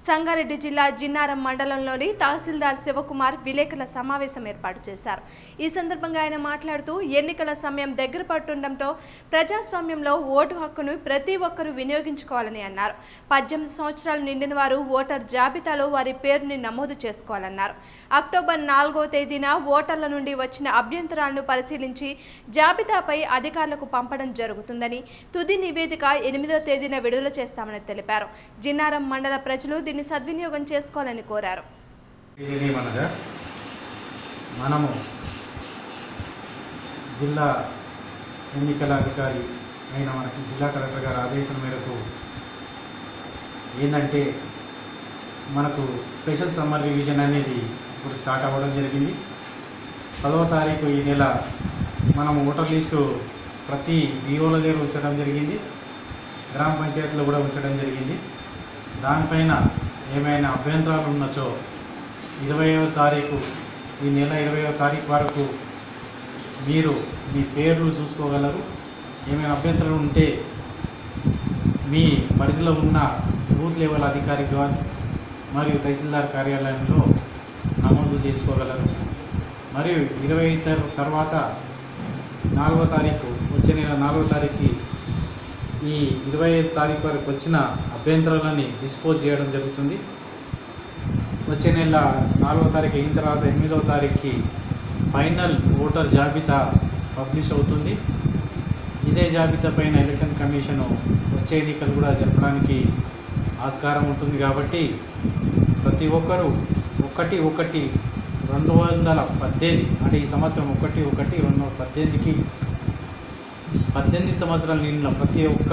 సంగారెడ్డి జిల్లా జిన్నారం మండలంలోని తహసీల్దార్ శివకుమార్ విలేకరుల సమావేశం ఏర్పాటు చేశారు ఈ సందర్భంగా ఆయన మాట్లాడుతూ ఎన్నికల సమయం దగ్గర పట్టుండటంతో ప్రజాస్వామ్యంలో ఓటు హక్కును ప్రతి ఒక్కరూ వినియోగించుకోవాలని అన్నారు పద్దెనిమిది సంవత్సరాలు నిండిన వారు ఓటర్ జాబితాలో వారి పేరుని నమోదు చేసుకోవాలన్నారు అక్టోబర్ నాలుగో తేదీన ఓటర్ల నుండి వచ్చిన అభ్యంతరాలను పరిశీలించి జాబితాపై అధికారులకు పంపడం జరుగుతుందని తుది నివేదిక ఎనిమిదో తేదీన విడుదల చేస్తామని తెలిపారు జిన్నారం మండల ప్రజలు దీన్ని సద్వినియోగం చేసుకోవాలని కోరారు ఏమనగా మనము జిల్లా ఎన్నికల అధికారి అయిన మనకి జిల్లా కలెక్టర్ గారి ఆదేశం మేరకు ఏంటంటే మనకు స్పెషల్ సమ్మర్ రివిజన్ అనేది ఇప్పుడు స్టార్ట్ అవ్వడం జరిగింది పదవ తారీఖు ఈ నెల మనం ఓటర్ లిస్టు ప్రతి బీఓల దగ్గర ఉంచడం జరిగింది గ్రామ పంచాయతీలో కూడా ఉంచడం జరిగింది దానిపైన ఏమైనా అభ్యంతరాలు ఉన్నచో ఇరవయవ తారీఖు ఈ నెల ఇరవయవ తారీఖు వరకు మీరు మీ పేర్లు చూసుకోగలరు ఏమైనా అభ్యంతరాలు ఉంటే మీ పరిధిలో ఉన్న బూత్ లెవెల్ అధికారి ద్వారా మరియు తహసీల్దార్ కార్యాలయంలో నమోదు చేసుకోగలరు మరియు ఇరవై తర్- తర్వాత నాలుగో తారీఖు వచ్చే నెల నాలుగో తారీఖుకి ఈ ఇరవై ఐదు తారీఖు వరకు వచ్చిన అభ్యంతరాలని డిస్పోజ్ చేయడం జరుగుతుంది వచ్చే నెల నాలుగో తారీఖు అయిన తర్వాత ఎనిమిదవ తారీఖుకి ఫైనల్ ఓటర్ జాబితా పబ్లిష్ అవుతుంది ఇదే జాబితా పైన ఎలక్షన్ కమిషను వచ్చే ఎన్నికలు కూడా జరపడానికి ఆస్కారం ఉంటుంది కాబట్టి ప్రతి ఒక్కరూ ఒకటి ఒకటి రెండు వందల పద్దెనిమిది అంటే ఈ సంవత్సరం ఒకటి ఒకటి రెండు వందల పద్దెనిమిదికి పద్దెనిమిది సంవత్సరాలు నిండిన ప్రతి ఒక్క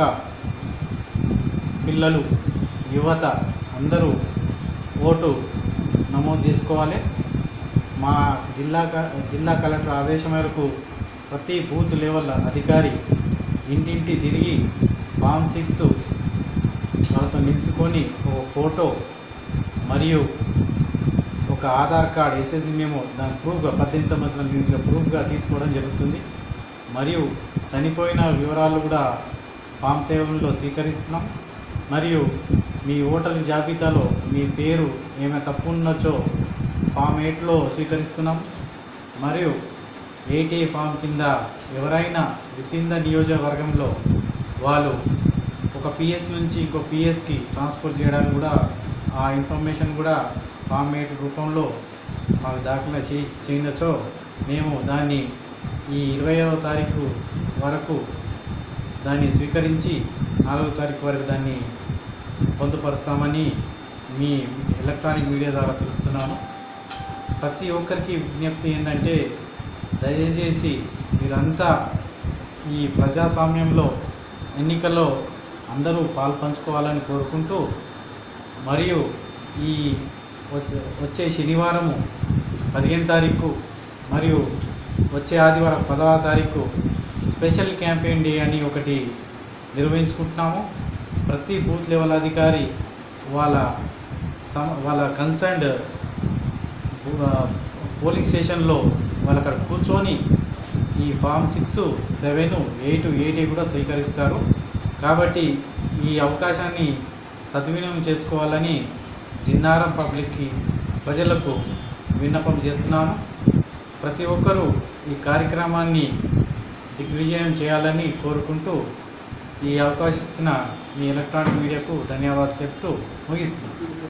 పిల్లలు యువత అందరూ ఓటు నమోదు చేసుకోవాలి మా జిల్లా క- జిల్లా కలెక్టర్ ఆదేశం మేరకు ప్రతి బూత్ లెవెల్ అధికారి ఇంటింటి తిరిగి ఫామ్ సిక్స్ వాళ్ళతో నింపుకొని ఒక ఫోటో మరియు ఒక ఆధార్ కార్డ్ ఎస్ఎస్సి మేము దాని ప్రూఫ్గా పద్దెనిమిది సంవత్సరాల నిండిన ప్రూఫ్గా తీసుకోవడం జరుగుతుంది మరియు చనిపోయిన వివరాలు కూడా ఫామ్ సేవల్లో స్వీకరిస్తున్నాం మరియు మీ ఓటర్ జాబితాలో మీ పేరు ఏమైనా తప్పు ఉన్నచో ఫామ్ ఎయిట్లో స్వీకరిస్తున్నాం మరియు ఎయిటీ ఫామ్ కింద ఎవరైనా విత్ ఇన్ ద నియోజకవర్గంలో వాళ్ళు ఒక పిఎస్ నుంచి ఇంకో పిఎస్కి ట్రాన్స్ఫర్ చేయడానికి కూడా ఆ ఇన్ఫర్మేషన్ కూడా ఫామ్ ఎయిట్ రూపంలో మాకు దాఖలా చే చేయనచో మేము దాన్ని ఈ ఇరవైవ తారీఖు వరకు దాన్ని స్వీకరించి నాలుగో తారీఖు వరకు దాన్ని పొందుపరుస్తామని మీ ఎలక్ట్రానిక్ మీడియా ద్వారా తెలుపుతున్నాను ప్రతి ఒక్కరికి విజ్ఞప్తి ఏంటంటే దయచేసి మీరంతా ఈ ప్రజాస్వామ్యంలో ఎన్నికల్లో అందరూ పాలు పంచుకోవాలని కోరుకుంటూ మరియు ఈ వచ్చే వచ్చే శనివారము పదిహేను తారీఖు మరియు వచ్చే ఆదివారం పదవ తారీఖు స్పెషల్ క్యాంపెయిన్ డే అని ఒకటి నిర్వహించుకుంటున్నాము ప్రతి బూత్ లెవెల్ అధికారి వాళ్ళ సమ వాళ్ళ కన్సర్న్డ్ పోలింగ్ స్టేషన్లో వాళ్ళు అక్కడ కూర్చొని ఈ form six seven eight eight కూడా స్వీకరిస్తారు కాబట్టి ఈ అవకాశాన్ని సద్వినియోగం చేసుకోవాలని జిన్నారం పబ్లిక్కి ప్రజలకు విన్నపం చేస్తున్నాను ప్రతి ఒక్కరూ ఈ కార్యక్రమాన్ని దిగ్విజయం చేయాలని కోరుకుంటూ ఈ అవకాశం ఇచ్చిన మీ ఎలక్ట్రానిక్ మీడియాకు ధన్యవాదాలు చెప్తూ ముగిస్తున్నాను